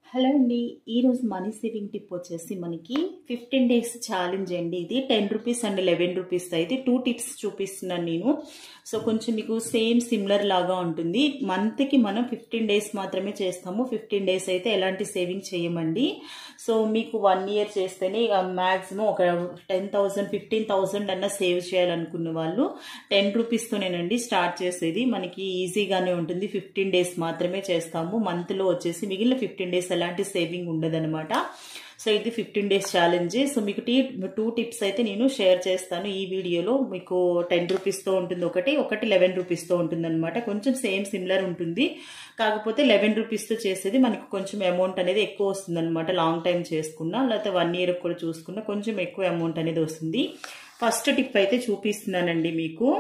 hello అండి ఈరోజు money saving tip వచ్చేసి మనకి ఫిఫ్టీన్ డేస్ ఛాలెంజ్ అండి ఇది ten rupees and eleven rupees అయితే టూ టిప్స్ చూపిస్తున్నాను నేను సో కొంచెం మీకు సేమ్ సిమిలర్ లాగా ఉంటుంది మంత్కి మనం ఫిఫ్టీన్ డేస్ మాత్రమే చేస్తాము ఫిఫ్టీన్ డేస్ అయితే ఎలాంటి సేవింగ్ చేయమండి సో మీకు వన్ ఇయర్ చేస్తేనే మ్యాక్సిమం ఒక టెన్ థౌసండ్ ఫిఫ్టీన్ థౌసండ్ అన్న సేవ్ చేయాలనుకున్న వాళ్ళు టెన్ రూపీస్తోనేనండి స్టార్ట్ చేసేది మనకి ఈజీగానే ఉంటుంది ఫిఫ్టీన్ డేస్ మాత్రమే చేస్తాము మంత్లో వచ్చేసి మిగిలిన ఫిఫ్టీన్ డేస్ ఎలాంటి సేవింగ్ ఉండదనమాట సో ఇది ఫిఫ్టీన్ డేస్ ఛాలెంజ్ సో మీకు టీ టూ టిప్స్ అయితే నేను షేర్ చేస్తాను ఈ వీడియోలో మీకు టెన్ రూపీస్తో ఉంటుంది ఒకటి ఒకటి లెవెన్ రూపీస్తో ఉంటుంది అనమాట కొంచెం సేమ్ సిమిలర్ ఉంటుంది కాకపోతే లెవెన్ రూపీస్తో చేసేది మనకు కొంచెం అమౌంట్ అనేది ఎక్కువ వస్తుంది అనమాట లాంగ్ టైం చేసుకున్నా లేకపోతే వన్ ఇయర్ కూడా చూసుకున్నా కొంచెం ఎక్కువ అమౌంట్ అనేది వస్తుంది ఫస్ట్ టిప్ అయితే చూపిస్తున్నానండి మీకు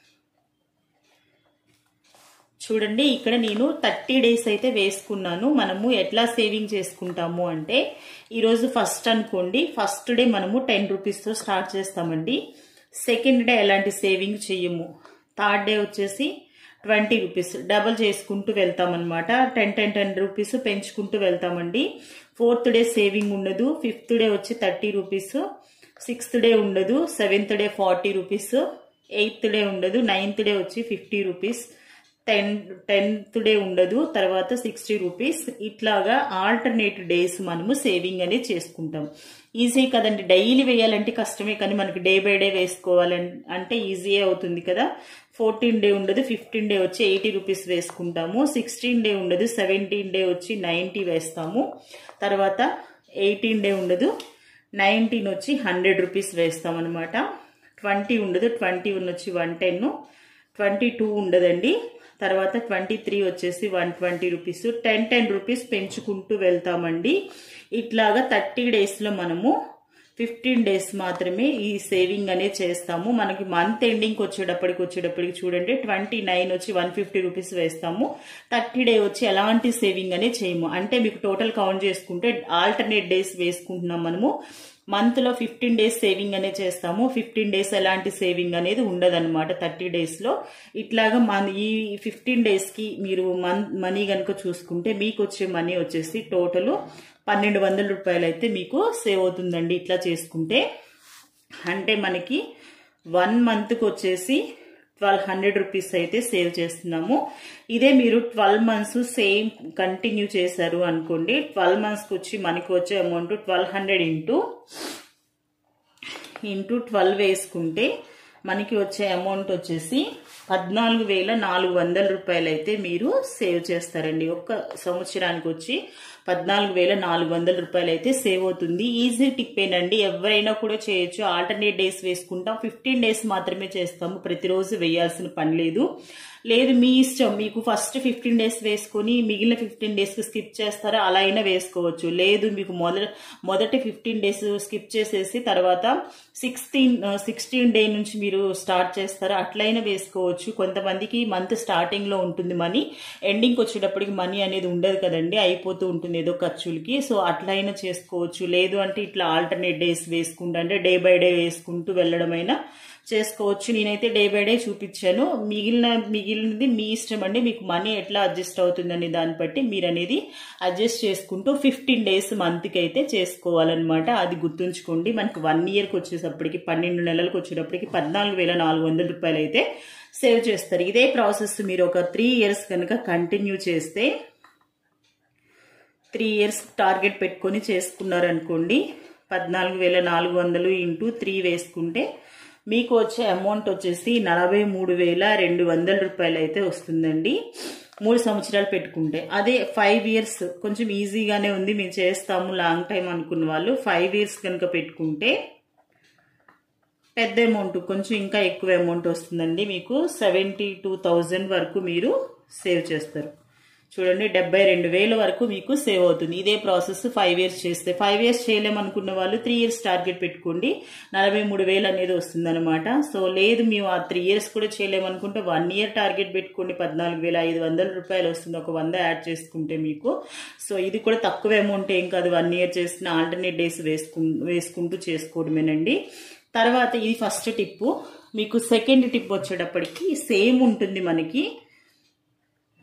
చూడండి ఇక్కడ నేను థర్టీ డేస్ అయితే వేసుకున్నాను మనము ఎట్లా సేవింగ్ చేసుకుంటాము అంటే ఈరోజు ఫస్ట్ అనుకోండి ఫస్ట్ డే మనము టెన్ రూపీస్తో స్టార్ట్ చేస్తామండి సెకండ్ డే ఎలాంటి సేవింగ్ చెయ్యము థర్డ్ డే వచ్చేసి ట్వంటీ రూపీస్ డబల్ చేసుకుంటూ వెళ్తామన్నమాట టెన్ టెన్ టెన్ రూపీస్ పెంచుకుంటూ వెళ్తామండి ఫోర్త్ డే సేవింగ్ ఉండదు ఫిఫ్త్ డే వచ్చి థర్టీ రూపీస్ సిక్స్త్ డే ఉండదు seventh day forty rupees eighth day ఉండదు నైన్త్ డే వచ్చి fifty rupees ten tenth day ఉండదు తర్వాత సిక్స్టీ రూపీస్ ఇట్లాగా ఆల్టర్నేట్ డేస్ మనము సేవింగ్ అనేది చేసుకుంటాం ఈజీ కదండి డైలీ వేయాలంటే కష్టమే కానీ మనకి డే బై డే వేసుకోవాలని అంటే ఈజీ అవుతుంది కదా ఫోర్టీన్ డే ఉండదు ఫిఫ్టీన్ డే వచ్చి ఎయిటీ రూపీస్ వేసుకుంటాము సిక్స్టీన్ డే ఉండదు సెవెంటీన్ డే వచ్చి నైంటీ వేస్తాము తర్వాత ఎయిటీన్ డే ఉండదు నైన్టీన్ వచ్చి హండ్రెడ్ రూపీస్ వేస్తాం అనమాట ట్వంటీ ఉండదు ట్వంటీ వన్ వచ్చి వన్ టెన్ ట్వంటీ టూ ఉండదండి తర్వాత ట్వంటీ త్రీ వచ్చేసి one twenty rupees ten ten rupees పెంచుకుంటూ వెళ్తామండి ఇట్లాగా థర్టీ డేస్లో మనము ఫిఫ్టీన్ డేస్ మాత్రమే ఈ సేవింగ్ అనేది చేస్తాము మనకి మంత్ ఎండింగ్కి వచ్చేటప్పటికి వచ్చేటప్పటికి చూడండి ట్వంటీ నైన్ వచ్చి వన్ ఫిఫ్టీ రూపీస్ వేస్తాము థర్టీ డే వచ్చి ఎలాంటి సేవింగ్ అనేది చేయము అంటే మీకు టోటల్ కౌంట్ చేసుకుంటే ఆల్టర్నేట్ డేస్ వేసుకుంటున్నాం మనము మంత్లో ఫిఫ్టీన్ డేస్ సేవింగ్ అనేది చేస్తాము ఫిఫ్టీన్ డేస్ ఎలాంటి సేవింగ్ అనేది ఉండదన్నమాట థర్టీ డేస్లో ఇట్లాగా మన ఈ ఫిఫ్టీన్ డేస్కి మీరు మన్ మనీ కనుక చూసుకుంటే మీకు వచ్చే మనీ వచ్చేసి టోటల్ పన్నెండు వందల రూపాయలు అయితే మీకు సేవ్ అవుతుందండి ఇట్లా చేసుకుంటే అంటే మనకి వన్ మంత్కి వచ్చేసి ట్వెల్వ్ హండ్రెడ్ రూపీస్ అయితే సేవ్ చేస్తున్నాము ఇదే మీరు ట్వెల్వ్ మంత్స్ సేమ్ కంటిన్యూ చేశారు అనుకోండి ట్వెల్వ్ మంత్స్కి వచ్చి మనకి వచ్చే amount twelve hundred into into twelve వేసుకుంటే మనకి వచ్చే అమౌంట్ వచ్చేసి పద్నాలుగు వేల నాలుగు వందల రూపాయలు అయితే మీరు సేవ్ చేస్తారండి ఒక్క సంవత్సరానికి వచ్చి పద్నాలుగు వేల నాలుగు వందల రూపాయలు అయితే సేవ్ అవుతుంది ఈజీ టిప్పేనండి ఎవరైనా కూడా చేయొచ్చు ఆల్టర్నేట్ డేస్ వేసుకుంటాం ఫిఫ్టీన్ డేస్ మాత్రమే చేస్తాము ప్రతిరోజు వేయాల్సిన పని లేదు లేదు మీ ఇష్టం మీకు ఫస్ట్ ఫిఫ్టీన్ డేస్ వేసుకొని మిగిలిన ఫిఫ్టీన్ డేస్కి స్కిప్ చేస్తారా అలా అయినా వేసుకోవచ్చు లేదు మీకు మొదట మొదటి ఫిఫ్టీన్ డేస్ స్కిప్ చేసేసి తర్వాత సిక్స్టీన్ సిక్స్టీన్ డే నుంచి మీరు స్టార్ట్ చేస్తారా అట్లయినా వేసుకోవచ్చు కొంతమందికి మంత్ స్టార్టింగ్లో ఉంటుంది మనీ ఎండింగ్కి వచ్చేటప్పటికి మనీ అనేది ఉండదు కదండి అయిపోతూ ఉంటుంది ఏదో ఖర్చులకి సో అట్లయినా చేసుకోవచ్చు లేదు అంటే ఇట్లా ఆల్టర్నేట్ డేస్ వేసుకుంటూ అంటే డే బై డే వేసుకుంటూ వెళ్ళడమైనా చేసుకోవచ్చు నేనైతే డే బై డే చూపించాను మిగిలిన మిగిలినది మీ ఇష్టం అండి మీకు మనీ ఎట్లా అడ్జస్ట్ అవుతుందని దాన్ని బట్టి మీరు అనేది అడ్జస్ట్ చేసుకుంటూ ఫిఫ్టీన్ డేస్ మంత్కి అయితే చేసుకోవాలన్నమాట అది గుర్తుంచుకోండి మనకి వన్ ఇయర్కి వచ్చేటప్పటికి పన్నెండు నెలలకు వచ్చేటప్పటికి పద్నాలుగు వేల నాలుగు వందల రూపాయలు అయితే సేవ్ చేస్తారు ఇదే ప్రాసెస్ మీరు ఒక త్రీ ఇయర్స్ కనుక కంటిన్యూ చేస్తే త్రీ ఇయర్స్ టార్గెట్ పెట్టుకొని చేసుకున్నారనుకోండి పద్నాలుగు వేల నాలుగు వందలు ఇంటూ త్రీ వేసుకుంటే మీకు వచ్చే అమౌంట్ వచ్చేసి నలభై మూడు వేల రెండు వందల రూపాయలు అయితే వస్తుందండి మూడు సంవత్సరాలు పెట్టుకుంటే అదే ఫైవ్ ఇయర్స్ కొంచెం ఈజీగానే ఉంది మేము చేస్తాము లాంగ్ టైం అనుకున్న వాళ్ళు ఫైవ్ ఇయర్స్ కనుక పెట్టుకుంటే పెద్ద అమౌంట్ కొంచెం ఇంకా ఎక్కువ అమౌంట్ వస్తుందండి మీకు సెవెంటీ టూ థౌజండ్ వరకు మీరు సేవ్ చేస్తారు చూడండి డెబ్బై రెండు వేల వరకు మీకు సేవ్ అవుతుంది ఇదే ప్రాసెస్ ఫైవ్ ఇయర్స్ చేస్తే ఫైవ్ ఇయర్స్ చేయలేమనుకున్న వాళ్ళు త్రీ ఇయర్స్ టార్గెట్ పెట్టుకోండి నలభై మూడు వేలు అనేది వస్తుంది అనమాట సో లేదు మేము ఆ త్రీ ఇయర్స్ కూడా చేయలేమనుకుంటే వన్ ఇయర్ టార్గెట్ పెట్టుకోండి పద్నాలుగు వేల ఐదు వందల రూపాయలు వస్తుంది ఒక వంద యాడ్ చేసుకుంటే మీకు సో ఇది కూడా తక్కువ అమౌంట్ ఏం కాదు వన్ ఇయర్ చేసిన ఆల్టర్నేట్ డేస్ వేసుకు వేసుకుంటూ చేసుకోవడమేనండి తర్వాత ఇది ఫస్ట్ టిప్పు మీకు సెకండ్ టిప్ వచ్చేటప్పటికి సేమ్ ఉంటుంది మనకి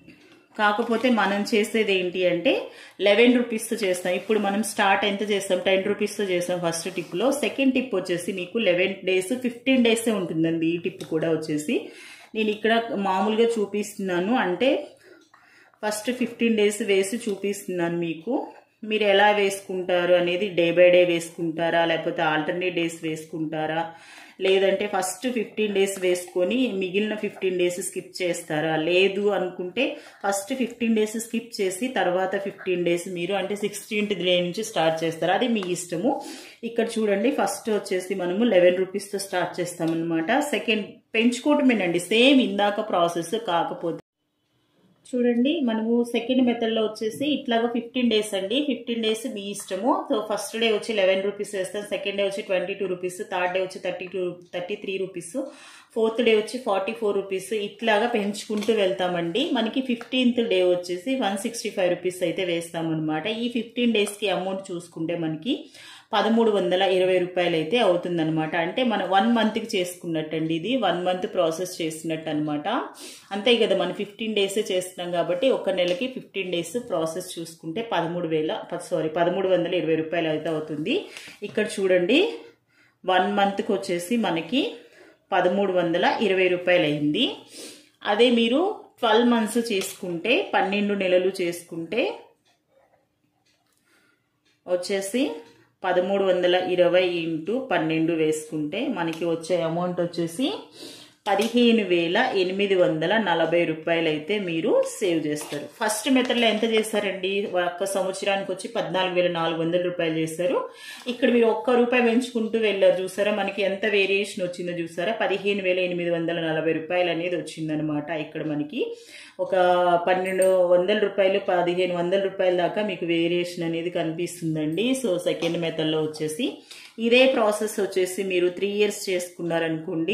కాకపోతే మనం చేసేది ఏంటి అంటే లెవెన్ రూపీస్తో చేస్తాం ఇప్పుడు మనం స్టార్ట్ ఎంత చేస్తాం టెన్ రూపీస్తో చేస్తాం ఫస్ట్ టిప్లో సెకండ్ టిప్ వచ్చేసి మీకు లెవెన్ డేస్ ఫిఫ్టీన్ డేసే ఉంటుందండి ఈ టిప్ కూడా వచ్చేసి నేను ఇక్కడ మామూలుగా చూపిస్తున్నాను అంటే ఫస్ట్ ఫిఫ్టీన్ డేస్ వేసి చూపిస్తున్నాను మీకు మీరు ఎలా వేసుకుంటారు అనేది డే బై డే వేసుకుంటారా లేకపోతే ఆల్టర్నేట్ డేస్ వేసుకుంటారా లేదంటే ఫస్ట్ ఫిఫ్టీన్ డేస్ వేసుకొని మిగిలిన ఫిఫ్టీన్ డేస్ స్కిప్ చేస్తారా లేదు అనుకుంటే ఫస్ట్ ఫిఫ్టీన్ డేస్ స్కిప్ చేసి తర్వాత ఫిఫ్టీన్ డేస్ మీరు అంటే సిక్స్టీన్త్ డే నుంచి స్టార్ట్ చేస్తారా అది మీ ఇష్టము ఇక్కడ చూడండి ఫస్ట్ వచ్చేసి మనము లెవెన్ రూపీస్తో స్టార్ట్ చేస్తామన్నమాట సెకండ్ పెంచుకోవటమేనండి సేమ్ ఇందాక ప్రాసెస్ కాకపోతే చూడండి మనము సెకండ్ మెథడ్లో వచ్చేసి ఇట్లాగా ఫిఫ్టీన్ డేస్ అండి ఫిఫ్టీన్ డేస్ మీ ఇష్టము సో ఫస్ట్ డే వచ్చి లెవెన్ రూపీస్ వేస్తాం సెకండ్ డే వచ్చి twenty two rupees third day వచ్చి thirty two thirty three rupees fourth day వచ్చి ఫార్టీ ఫోర్ రూపీస్ ఇట్లాగా పెంచుకుంటూ వెళ్తామండి మనకి ఫిఫ్టీన్త్ డే వచ్చేసి వన్ సిక్స్టీ ఫైవ్ రూపీస్ అయితే వేస్తామన్నమాట ఈ ఫిఫ్టీన్ డేస్కి అమౌంట్ చూసుకుంటే మనకి పదమూడు వందల ఇరవై రూపాయలు అయితే అవుతుందన్నమాట అంటే మనం వన్ మంత్కి చేసుకున్నట్టండి ఇది వన్ మంత్ ప్రాసెస్ చేసినట్టు అనమాట అంతే కదా మనం ఫిఫ్టీన్ డేస్ చేస్తున్నాం కాబట్టి ఒక నెలకి ఫిఫ్టీన్ డేస్ ప్రాసెస్ చూసుకుంటే పదమూడు వేల సారీ పదమూడు వందల ఇరవై రూపాయలు అయితే అవుతుంది ఇక్కడ చూడండి వన్ మంత్కి వచ్చేసి మనకి పదమూడు వందల ఇరవై రూపాయలు అయింది అదే మీరు ట్వెల్వ్ మంత్స్ చేసుకుంటే పన్నెండు నెలలు చేసుకుంటే వచ్చేసి పదమూడు వందల ఇరవై ఇంటూ పన్నెండు వేసుకుంటే మనకి వచ్చే అమౌంట్ వచ్చేసి పదిహేను వేల ఎనిమిది వందల నలభై రూపాయలు అయితే మీరు సేవ్ చేస్తారు ఫస్ట్ మెథడ్లో ఎంత చేస్తారండి ఒక్క సంవత్సరానికి వచ్చి పద్నాలుగు వేల నాలుగు వందల రూపాయలు చేస్తారు ఇక్కడ మీరు ఒక్క రూపాయి పెంచుకుంటూ వెళ్ళారు చూసారా మనకి ఎంత వేరియేషన్ వచ్చిందో చూసారా పదిహేను వేల ఎనిమిది వందల నలభై రూపాయలు అనేది వచ్చిందనమాట ఇక్కడ మనకి ఒక పన్నెండు వందల రూపాయలు పదిహేను వందల రూపాయల దాకా మీకు వేరియేషన్ అనేది కనిపిస్తుందండి సో సెకండ్ మెథడ్లో వచ్చేసి ఇదే ప్రాసెస్ వచ్చేసి మీరు త్రీ ఇయర్స్ చేసుకున్నారనుకోండి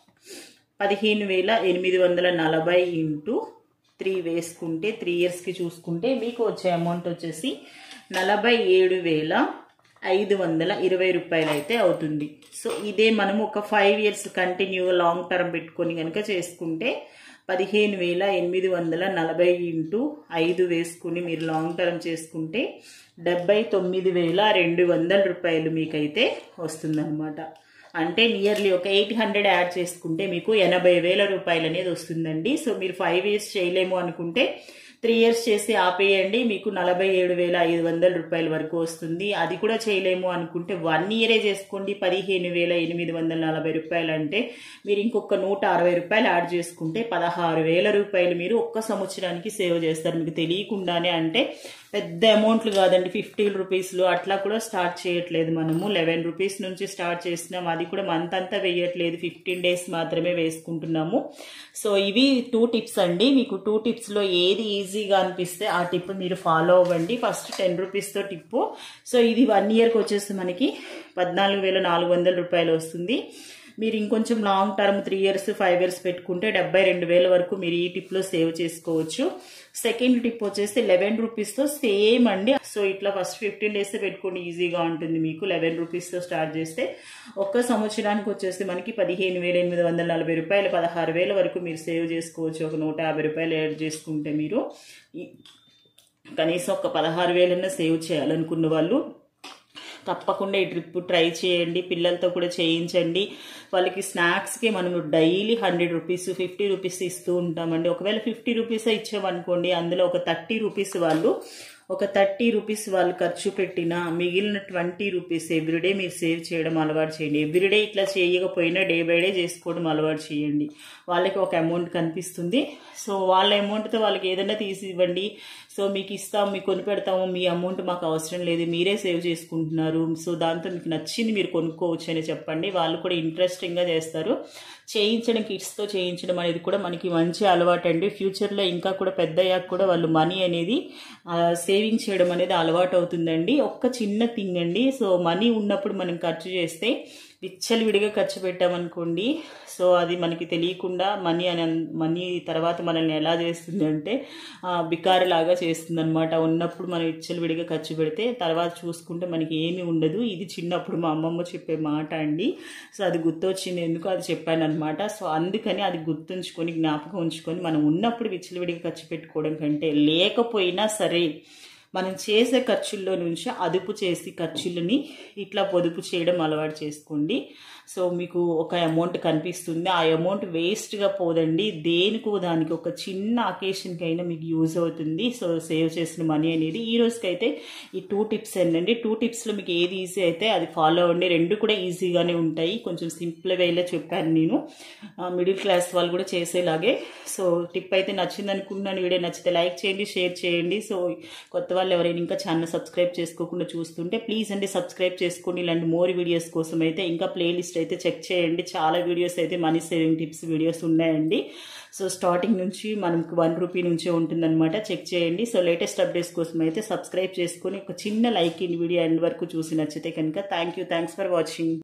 పదిహేను వేల ఎనిమిది వందల నలభై ఇంటూ త్రీ వేసుకుంటే త్రీ ఇయర్స్కి చూసుకుంటే మీకు వచ్చే అమౌంట్ వచ్చేసి నలభై ఏడు వేల ఐదు వందల ఇరవై రూపాయలు అయితే అవుతుంది సో ఇదే మనము ఒక ఫైవ్ ఇయర్స్ కంటిన్యూగా లాంగ్ టర్మ్ పెట్టుకొని కనుక చేసుకుంటే పదిహేను వేల ఎనిమిది వందల నలభై ఇంటూ ఐదు వేసుకుని మీరు లాంగ్ టర్మ్ చేసుకుంటే డెబ్బై తొమ్మిది వేల రెండు వందల రూపాయలు మీకైతే వస్తుందన్నమాట అంటే నియర్లీ ఒక ఎయిట్ హండ్రెడ్ యాడ్ చేసుకుంటే మీకు ఎనభై వేల రూపాయలు అనేది వస్తుందండి సో మీరు ఫైవ్ ఇయర్స్ చేయలేము అనుకుంటే త్రీ ఇయర్స్ చేసి ఆపేయండి మీకు నలభై ఏడు వేల ఐదు వందల రూపాయల వరకు వస్తుంది అది కూడా చేయలేము అనుకుంటే వన్ ఇయరే చేసుకోండి పదిహేను వేల ఎనిమిది వందల నలభై రూపాయలు అంటే మీరు ఇంకొక నూట అరవై రూపాయలు యాడ్ చేసుకుంటే పదహారు వేల రూపాయలు మీరు ఒక్క సంవత్సరానికి సేవ్ చేస్తారు మీకు తెలియకుండానే అంటే పెద్ద అమౌంట్లు కాదండి ఫిఫ్టీ రూపీస్లు అట్లా కూడా స్టార్ట్ చేయట్లేదు మనము లెవెన్ రూపీస్ నుంచి స్టార్ట్ చేసినాం అది కూడా మంత్ అంతా వేయట్లేదు ఫిఫ్టీన్ డేస్ మాత్రమే వేసుకుంటున్నాము సో ఇవి టూ టిప్స్ అండి మీకు టూ టిప్స్లో ఏది ఈజీగా అనిపిస్తే ఆ టిప్ మీరు ఫాలో అవ్వండి ఫస్ట్ టెన్ రూపీస్తో టిప్పు సో ఇది వన్ ఇయర్కి వచ్చేసి మనకి పద్నాలుగు వేల నాలుగు వందల రూపాయలు వస్తుంది మీరు ఇంకొంచెం long term three years five years పెట్టుకుంటే డెబ్బై రెండు వేల వరకు మీరు ఈ టిప్లో సేవ్ చేసుకోవచ్చు సెకండ్ టిప్ వచ్చేసి లెవెన్ రూపీస్తో సేమ్ అండి సో ఇట్లా ఫస్ట్ ఫిఫ్టీన్ డేస్ పెట్టుకోండి ఈజీగా ఉంటుంది మీకు లెవెన్ రూపీస్తో స్టార్ట్ చేస్తే ఒక్క సంవత్సరానికి వచ్చేసి మనకి పదిహేను వేల ఎనిమిది వందల నలభై రూపాయలు పదహారు వేల వరకు మీరు సేవ్ చేసుకోవచ్చు ఒక నూట యాభై రూపాయలు యాడ్ చేసుకుంటే మీరు కనీసం ఒక పదహారు వేలన్నా సేవ్ చేయాలనుకున్న వాళ్ళు తప్పకుండా ఈ ట్రిప్ ట్రై చేయండి పిల్లలతో కూడా చేయించండి వాళ్ళకి స్నాక్స్కి మనము daily hundred rupees fifty rupees ఇస్తూ ఉంటామండి ఒకవేళ ఫిఫ్టీ రూపీస్ ఇచ్చామనుకోండి అందులో ఒక థర్టీ రూపీస్ వాళ్ళు ఒక థర్టీ రూపీస్ వాళ్ళు ఖర్చు పెట్టిన మిగిలిన ట్వంటీ రూపీస్ ఎవ్రీడే మీరు సేవ్ చేయడం అలవాటు చేయండి ఎవ్రీడే ఇట్లా చేయకపోయినా డే బై డే చేసుకోవడం అలవాటు చేయండి వాళ్ళకి ఒక అమౌంట్ కనిపిస్తుంది సో వాళ్ళ అమౌంట్తో వాళ్ళకి ఏదైనా తీసి ఇవ్వండి సో మీకు ఇస్తాం మీకు కొని పెడతాము మీ అమౌంట్ మాకు అవసరం లేదు మీరే సేవ్ చేసుకుంటున్నారు సో దాంతో మీకు నచ్చింది మీరు కొనుక్కోవచ్చు అని చెప్పండి వాళ్ళు కూడా ఇంట్రెస్టింగ్గా చేస్తారు చేయించడం కిడ్స్తో చేయించడం అనేది కూడా మనకి మంచి అలవాటు అండి ఫ్యూచర్లో ఇంకా కూడా పెద్ద అయ్యాక కూడా వాళ్ళు మనీ అనేది సేవింగ్ చేయడం అనేది అలవాటు అవుతుందండి ఒక్క చిన్న థింగ్ అండి సో మనీ ఉన్నప్పుడు మనం ఖర్చు చేస్తే విచ్చలవిడిగా ఖర్చు పెట్టామనుకోండి సో అది మనకి తెలియకుండా మనీ అని మనీ తర్వాత మనల్ని ఎలా చేస్తుంది అంటే బికారిలాగా చేస్తుంది అనమాట ఉన్నప్పుడు మనం విచ్చలవిడిగా ఖర్చు పెడితే తర్వాత చూసుకుంటే మనకి ఏమీ ఉండదు ఇది చిన్నప్పుడు మా అమ్మమ్మ చెప్పే మాట అండి సో అది గుర్తొచ్చింది ఎందుకు అది చెప్పాను అనమాట సో అందుకని అది గుర్తుంచుకొని జ్ఞాపకం ఉంచుకొని మనం ఉన్నప్పుడు విచ్చలవిడిగా ఖర్చు పెట్టుకోవడం కంటే లేకపోయినా సరే మనం చేసే ఖర్చుల్లో నుంచి అదుపు చేసి ఖర్చులని ఇట్లా పొదుపు చేయడం అలవాటు చేసుకోండి సో మీకు ఒక అమౌంట్ కనిపిస్తుంది ఆ అమౌంట్ వేస్ట్గా పోదండి దేనికో దానికి ఒక చిన్న అకేషన్కి అయినా మీకు యూజ్ అవుతుంది సో సేవ్ చేసిన మనీ అనేది ఈ రోజుకైతే ఈ టూ టిప్స్ ఏంటండి టూ టిప్స్లో మీకు ఏది ఈజీ అయితే అది ఫాలో అవ్వండి రెండు కూడా ఈజీగానే ఉంటాయి కొంచెం సింపుల్ వేలో చెప్పాను నేను మిడిల్ క్లాస్ వాళ్ళు కూడా చేసేలాగే సో టిప్ అయితే నచ్చింది అనుకుంటున్నాను వీడియో నచ్చితే లైక్ చేయండి షేర్ చేయండి సో కొత్త వాళ్ళు ఎవరైనా ఇంకా ఛానల్ సబ్స్క్రైబ్ చేసుకోకుండా చూస్తుంటే ప్లీజ్ అండి సబ్స్క్రైబ్ చేసుకోండి ఇలాంటి మోర్ వీడియోస్ కోసం అయితే ఇంకా ప్లేలిస్ట్ అయితే చెక్ చేయండి చాలా వీడియోస్ అయితే మనీ సేవింగ్ టిప్స్ వీడియోస్ ఉన్నాయండి సో స్టార్టింగ్ నుంచి మనకు వన్ రూపీ నుంచే ఉంటుందన్నమాట చెక్ చేయండి సో లేటెస్ట్ అప్డేట్స్ కోసం అయితే సబ్స్క్రైబ్ చేసుకొని ఒక చిన్న లైక్ ఇన్ వీడియో ఎండ్ వరకు చూసి నచ్చితే కనుక thank you thanks for watching